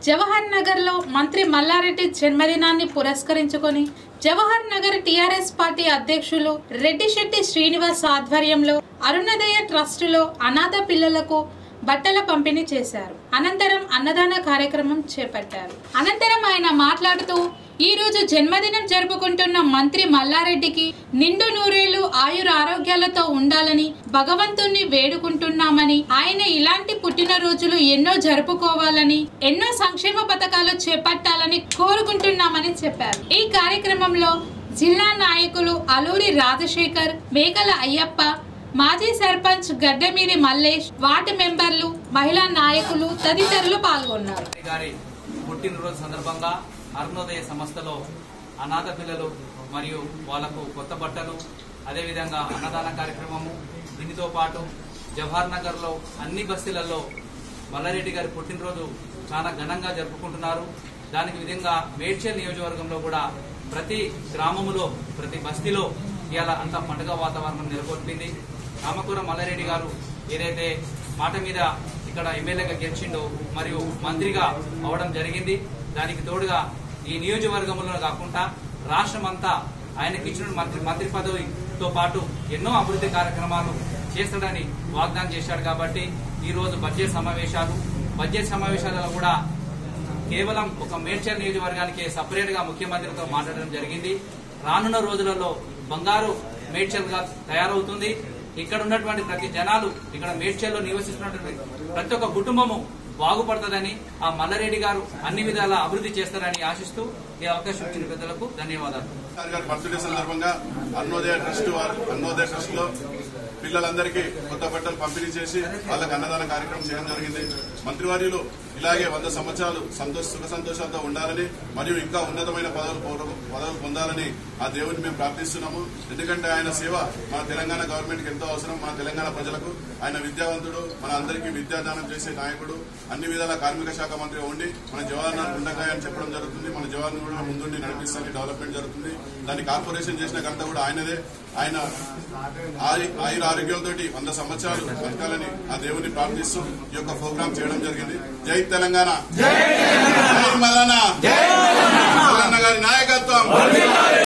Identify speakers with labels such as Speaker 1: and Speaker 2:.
Speaker 1: జవహర్ నగర్ లో మంత్రి మల్లారెడ్డి జన్మదినాన్ని పురస్కరించుకొని జవహర్ నగర్ టిఆర్ఎస్ పార్టీ అధ్యక్షులు రెడ్డిశెట్టి శ్రీనివాస్ ఆధ్వర్యంలో అరుణోదయ ట్రస్టులో అనాథ పిల్లలకు బట్టల పంపిణీ చేశారు అనంతరం అన్నదాన కార్యక్రమం చేపట్టారు అనంతరం ఆయన మాట్లాడుతూ ఈ రోజు జన్మదినం జరుపుకుంటున్న మంత్రి మల్లారెడ్డికి నిండు నూరేళ్లు ఆయుర ఆరోగ్యాలతో ఉండాలని భగవంతుణ్ణి వేడుకుంటున్నామని ఆయన ఇలాంటి పుట్టినరోజులు ఎన్నో జరుపుకోవాలని ఎన్నో సంక్షేమ పథకాలు చేపట్టాలని కోరుకుంటున్నామని చెప్పారు ఈ కార్యక్రమంలో జిల్లా నాయకులు అలూరి రాజశేఖర్ మేకల అయ్యప్ప మాజీ సర్పంచ్ గడ్డమీది మల్లేష్ వార్డు మెంబర్లు మహిళా నాయకులు తదితరులు పాల్గొన్నారు
Speaker 2: గారి పుట్టినరోజు సందర్భంగా అరుణోదయ సంస్థలో అనాథ పిల్లలు మరియు వాళ్లకు కొత్త బట్టలు అదేవిధంగా అన్నదాన కార్యక్రమము దీనితో పాటు జవహర్ నగర్లో అన్ని బస్తీలలో మల్లారెడ్డి గారి పుట్టినరోజు చాలా ఘనంగా జరుపుకుంటున్నారు దానికి విధంగా మేడ్చల్ నియోజకవర్గంలో కూడా ప్రతి గ్రామములో ప్రతి బస్తీలో ఇవాళ అంత పండుగ వాతావరణం నెలకొల్పింది రామకూర మల్లారెడ్డి గారు ఏదైతే మాట మీద ఇక్కడ ఎమ్మెల్యేగా గెలిచిండో మరియు మంత్రిగా అవడం జరిగింది దానికి తోడుగా ఈ నియోజకవర్గంలో కాకుండా రాష్ట్రమంతా ఆయనకి ఇచ్చిన మంత్రి మంత్రి పదవితో పాటు ఎన్నో అభివృద్ధి కార్యక్రమాలు చేస్తాడని వాగ్దానం చేశాడు కాబట్టి ఈ రోజు బడ్జెట్ సమావేశాలు బడ్జెట్ సమావేశాలలో కూడా కేవలం ఒక మేడ్చల్ నియోజకవర్గానికి సపరేట్ గా ముఖ్యమంత్రితో మాట్లాడడం జరిగింది రానున్న రోజులలో బంగారు మేడ్చల్ గా తయారవుతుంది ఇక్కడ ఉన్నటువంటి ప్రతి జనాలు ఇక్కడ మేడ్చల్లో నివసిస్తున్నటువంటి ప్రతి ఒక్క కుటుంబము బాగుపడుతుందని ఆ మల్లారెడ్డి గారు అన్ని విధాల అభివృద్ధి చేస్తారని ఆశిస్తూ ఈ అవకాశం ఇచ్చిన పెద్దలకు ధన్యవాదాలు
Speaker 3: సార్ గారి బర్త్డే సందర్భంగా అన్నోదయ ట్రస్ట్ వారు అన్నోదయ ట్రస్ట్ లో పిల్లలందరికీ కొత్త బట్టలు పంపిణీ చేసి వాళ్ళకి అన్నదాన కార్యక్రమం చేయడం జరిగింది మంత్రివర్యులు ఇలాగే వంద సంవత్సరాలు సంతోష సుఖ సంతోషాలతో ఉండాలని మరియు ఇంకా ఉన్నతమైన పదవులు పౌర- పదవులు పొందాలని ఆ దేవుడిని మేము ప్రార్థిస్తున్నాము ఎందుకంటే ఆయన సేవ మన తెలంగాణ గవర్నమెంట్ కి ఎంతో అవసరం మన తెలంగాణ ప్రజలకు ఆయన విద్యావంతుడు మన అందరికీ విద్యాదానం చేసే నాయకుడు అన్ని విధాల కార్మిక శాఖ మంత్రిగా ఉండి మన జవహర్ లాల్ గుండకాయ అని చెప్పడం జరుగుతుంది మన జవహర్ కూడా ముందుండి నడిపిస్తానికి డెవలప్మెంట్ జరుగుతుంది దాన్ని కార్పొరేషన్ చేసిన ఘనత కూడా ఆయనదే ఆయన ఆయ- ఆయుర ఆరోగ్యాలతో వంద సంవత్సరాలు బతకాలని ఆ దేవుని ప్రార్థిస్తూ ఈ యొక్క ప్రోగ్రాం చేయడం జరిగింది జై తెలంగాణ జై మల్లన్న మల్లన్న గారి నాయకత్వం